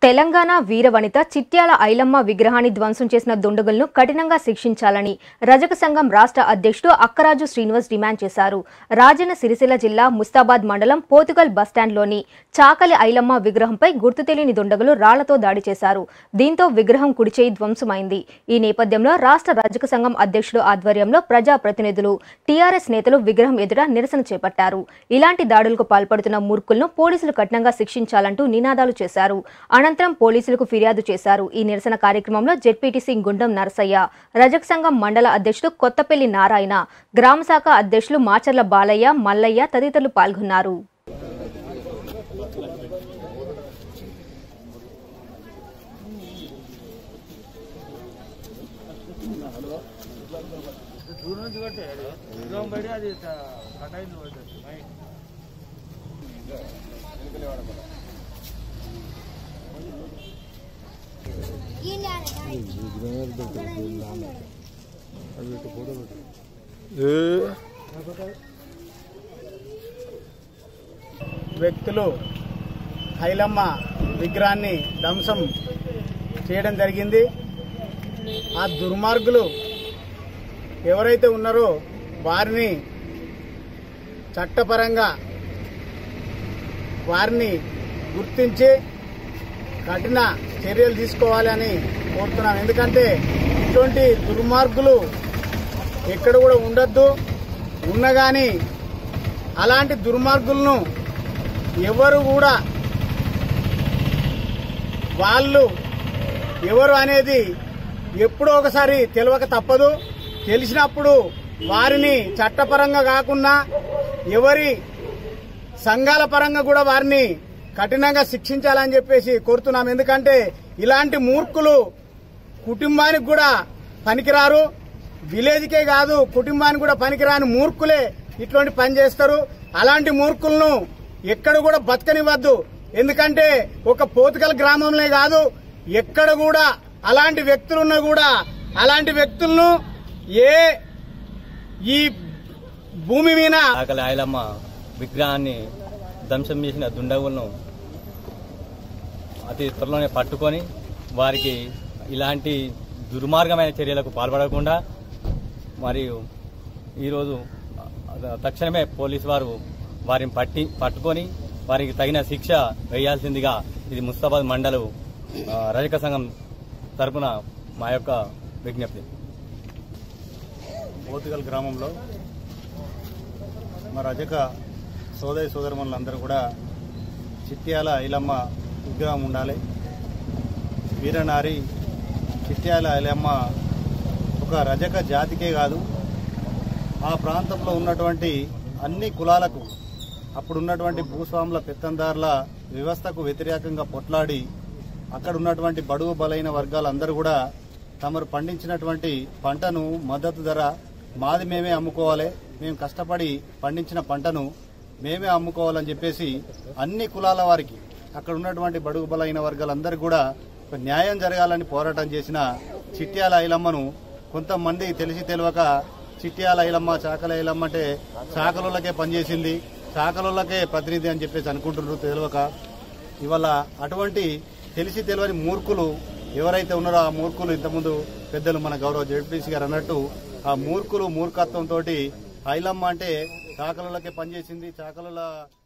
తెలంగాణ వీరవనిత చిట్యాల ఐలమ్మ విగ్రహాన్ని ధ్వంసం చేసిన దుండగులను కఠినంగా శిక్షించాలని రజక సంఘం రాష్ట్ర అధ్యక్షుడు అక్కరాజు శ్రీనివాస్ డిమాండ్ చేశారు రాజన్న సిరిసిల్ల జిల్లా ముస్తాబాద్ మండలం పోతుగల్ బస్టాండ్లోని చాకలి ఐలమ్మ విగ్రహంపై గుర్తు తెలియని దుండగులు రాళ్లతో దాడి చేశారు దీంతో విగ్రహం కుడిచేయి ధ్వంసమైంది ఈ నేపథ్యంలో రాష్ట్ర రజక సంఘం అధ్యక్షుడు ఆధ్వర్యంలో ప్రజా ప్రతినిధులు టీఆర్ఎస్ నేతలు విగ్రహం ఎదుట నిరసన చేపట్టారు ఇలాంటి దాడులకు పాల్పడుతున్న మూర్ఖులను పోలీసులు కఠినంగా శిక్షించాలంటూ నినాదాలు చేశారు అనంతరం పోలీసులకు ఫిర్యాదు చేశారు ఈ నిరసన కార్యక్రమంలో జెడ్పీటీసీ గుండం నరసయ్య రజక్ సంఘం మండల అధ్యక్షుడు కొత్తపల్లి నారాయణ గ్రామ శాఖ అధ్యక్షులు మాచర్ల బాలయ్య మల్లయ్య తదితరులు పాల్గొన్నారు దూరం నుంచి కొట్టే విగ్రహం బయట అది కటాయింది పడుతుంది వ్యక్తులు ఐలమ్మ విగ్రహాన్ని ధ్వంసం చేయడం జరిగింది ఆ దుర్మార్గులు ఎవరైతే ఉన్నారో వారిని చట్టపరంగా వారిని గుర్తించి కఠిన చర్యలు తీసుకోవాలని కోరుతున్నాం ఎందుకంటే ఇటువంటి దుర్మార్గులు ఎక్కడ కూడా ఉండొద్దు ఉన్నగాని అలాంటి దుర్మార్గులను ఎవరు కూడా వాళ్ళు ఎవరు అనేది ఎప్పుడో ఒకసారి తెలియక తప్పదు తెలిసినప్పుడు వారిని చట్టపరంగా కాకుండా ఎవరి సంఘాల పరంగా కూడా వారిని కఠినంగా శిక్షించాలని చెప్పేసి కోరుతున్నాం ఎందుకంటే ఇలాంటి మూర్ఖులు కుటుంబానికి కూడా పనికిరారు విలేజ్కే కాదు కుటుంబానికి కూడా పనికిరాని మూర్ఖులే ఇటువంటి పని చేస్తారు అలాంటి మూర్ఖులను ఎక్కడ కూడా బతకనివ్వద్దు ఎందుకంటే ఒక పోతుకల గ్రామంలో కాదు ఎక్కడ కూడా అలాంటి వ్యక్తులున్నా కూడా అలాంటి వ్యక్తులను ఏ ఈ భూమి మీద ఆకలి ఆయలమ్మ విగ్రహాన్ని ధ్వంసం చేసిన దుండగులను అతి త్వరలోనే పట్టుకొని వారికి ఇలాంటి దుర్మార్గమైన చర్యలకు పాల్పడకుండా మరియు ఈరోజు తక్షణమే పోలీసు వారు వారిని పట్టి పట్టుకొని వారికి తగిన శిక్ష వేయాల్సిందిగా ఇది ముస్తాబాద్ మండలు ఆ, రజక సంఘం తరపున మా యొక్క విజ్ఞప్తి పోతుగల్ గ్రామంలో మా రజక సోదరి సోదరుమణులందరూ కూడా చిట్యాల ఐలమ్మ విగ్రహం ఉండాలి వీరనారి చిట్యాల ఐలమ్మ ఒక రజక జాతికే కాదు ఆ ప్రాంతంలో ఉన్నటువంటి అన్ని కులాలకు అప్పుడు ఉన్నటువంటి భూస్వాముల పెత్తందారుల వ్యవస్థకు వ్యతిరేకంగా పొట్లాడి అక్కడ ఉన్నటువంటి బడుగు బలైన వర్గాలందరూ కూడా తమరు పండించినటువంటి పంటను మద్దతు ధర మాది మేమే అమ్ముకోవాలి మేము కష్టపడి పండించిన పంటను మేమే అమ్ముకోవాలని చెప్పేసి అన్ని కులాల వారికి అక్కడ ఉన్నటువంటి బడుగు బలైన వర్గాలందరూ కూడా ఒక న్యాయం జరగాలని పోరాటం చేసిన చిట్యాల ఐలమ్మను కొంతమంది తెలిసి తెలియక చిట్యాల ఐలమ్మ చాకల ఐలమ్మ అంటే చాకలోళ్ళకే పనిచేసింది చాకలోళ్ళకే ప్రతినిధి అని చెప్పేసి అనుకుంటున్నారు తెలియక ఇవాళ అటువంటి తెలిసి తెలియని మూర్ఖులు ఎవరైతే ఉన్నారో ఆ మూర్ఖులు ఇంతకుముందు పెద్దలు మన గౌరవ జడ్పీసీ గారు అన్నట్టు ఆ మూర్ఖులు మూర్ఖత్వంతో ఐలమ్మ అంటే చాకలకే పనిచేసింది చాకల